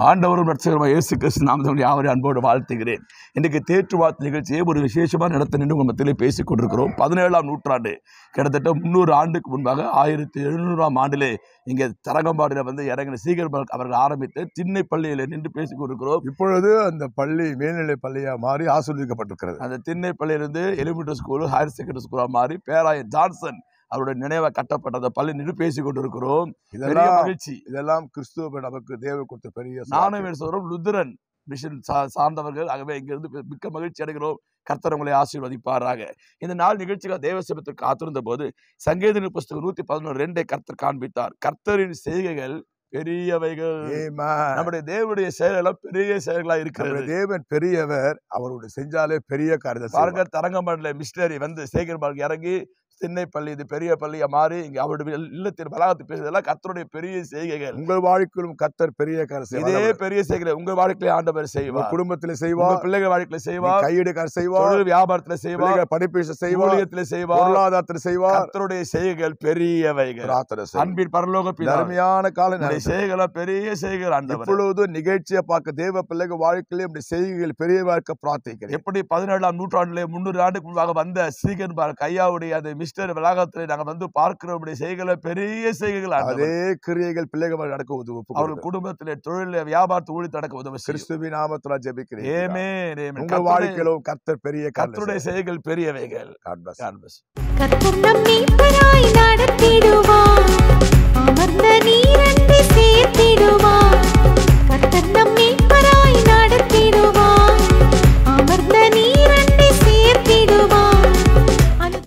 ஆண்டவரும் ரட்சகரமாக இயேசு கிறிஸ்து நாமத்தில் யாவரையும் அன்போடு வாழ்த்துகிறேன் இன்றைக்கு தேற்று வாழ்த்து நிகழ்ச்சியை ஒரு விசேஷமான இடத்தை நின்று உங்கள் மத்தியிலே பேசிக் கொண்டிருக்கிறோம் பதினேழாம் நூற்றாண்டு கிட்டத்தட்ட முந்நூறு ஆண்டுக்கு முன்பாக ஆயிரத்தி எழுநூறாம் ஆண்டிலே இங்கே தரங்கம்பாடியில் வந்து இறங்கின சீகர் அவர்கள் ஆரம்பித்து திண்ணை பள்ளியில் நின்று பேசிக் கொண்டிருக்கிறோம் இப்பொழுது அந்த பள்ளி மேல்நிலை பள்ளியா மாறி ஆசீர்வதிக்கப்பட்டிருக்கிறது அந்த திண்ணை பள்ளியிலிருந்து எலிமெண்டரி ஸ்கூல் ஹையர் செகண்டரி ஸ்கூலாக மாறி பேராயர் ஜான்சன் அவருடைய நினைவாக கட்டப்பட்ட அந்த பள்ளி நின்று பேசிக் கொண்டிருக்கிறோம் பெரிய இதெல்லாம் மகிழ்ச்சி இதெல்லாம் கிறிஸ்துவ நமக்கு தேவ கொடுத்த பெரிய நானும் சாக்கு. என் சோதரம் லுத்திரன் மிஷன் சா- சார்ந்தவர்கள் ஆகவே இங்கிருந்து பெ- மிக்க மகிழ்ச்சி அடைகிறோம் கர்த்தர் உங்களை ஆசீர்வதிப்பாராக இந்த நாள் நிகழ்ச்சிகள் தேவ சபத்தில் காத்திருந்த போது சங்கீத புஸ்தகம் நூத்தி பதினொன்று ரெண்டை கர்த்தர் காண்பித்தார் கர்த்தரின் செய்கைகள் பெரியவைகள் Amen. நம்முடைய தேவனுடைய செயலெல்லாம் பெரிய செயல்களா நம்முடைய இருக்கிறது தேவன் பெரியவர் அவருடைய செஞ்சாலே பெரிய காரியத்தை பாருங்க செய்வார். தரங்கம்பாடில மிஷினரி வந்து சேகர் இறங்கி திண்ணை பள்ளி இது பெரிய பள்ளியா மாறி இங்க அவருடைய இல்லத்தின் வளாகத்து பேசுறதெல்லாம் கர்த்தருடைய பெரிய செய்கைகள் உங்கள் வாழ்க்கையிலும் கத்தர் பெரிய காரியம் இதே செய்வார் பெரிய செய்கைகளை உங்க வாழ்க்கையில ஆண்டவர் உங்கள் செய்வார் குடும்பத்திலே உங்க செய்வார் பிள்ளைகள் வாழ்க்கையில நீ செய்வார் கையீடு காரியம் செய்வார் தொழில் வியாபாரத்துல செய்வார் பிள்ளைகள் படிப்பு செய்வார் ஊழியத்துல செய்வார் பொருளாதாரத்தில் செய்வார் கர்த்தருடைய செய்கைகள் பெரியவைகள் பிரார்த்தனை செய்வார் அன்பின் பரலோக இந்த பிதா அருமையான காலம் உம்முடைய செய்கைகள பெரிய செய்கைகள் ஆண்டவர் இப்பொழுது நிகழ்ச்சியை பார்க்க தேவ பிள்ளைகள் வாழ்க்கையிலே இப்படி செய்திகள் பெரியவா இருக்க பிரார்த்திக்கிறேன் எப்படி பதினேழாம் நூற்றாண்டிலே முன்னூறு ஆண்டுக்கு முன்பாக வந்த ஸ்ரீகன் பார் கையாவுடைய அந்த மிஸ்டர் வளாகத்திலே நாங்க வந்து பார்க்கிறோம் செய்கைகளை பெரிய செய்கைகள் ஆண்டவர் அதே கிரியைகள் பிள்ளைகள் நடக்க உதவு அவர்கள் குடும்பத்திலே தொழில வியாபாரத்தை ஊழி நடக்க உதவி செய்யும் கிறிஸ்துவின் நாமத்துல ஜெபிக்கிறேன் ஏமே உங்க வாழ்க்கையிலும் கர்த்தர் பெரிய கர்த்தருடைய செய்கைகள் பெரியவைகள் God bless you. God bless you. கர்த்தர் நம் மீட்பராய் நடத்திடுவார் அமர்ந்த நீர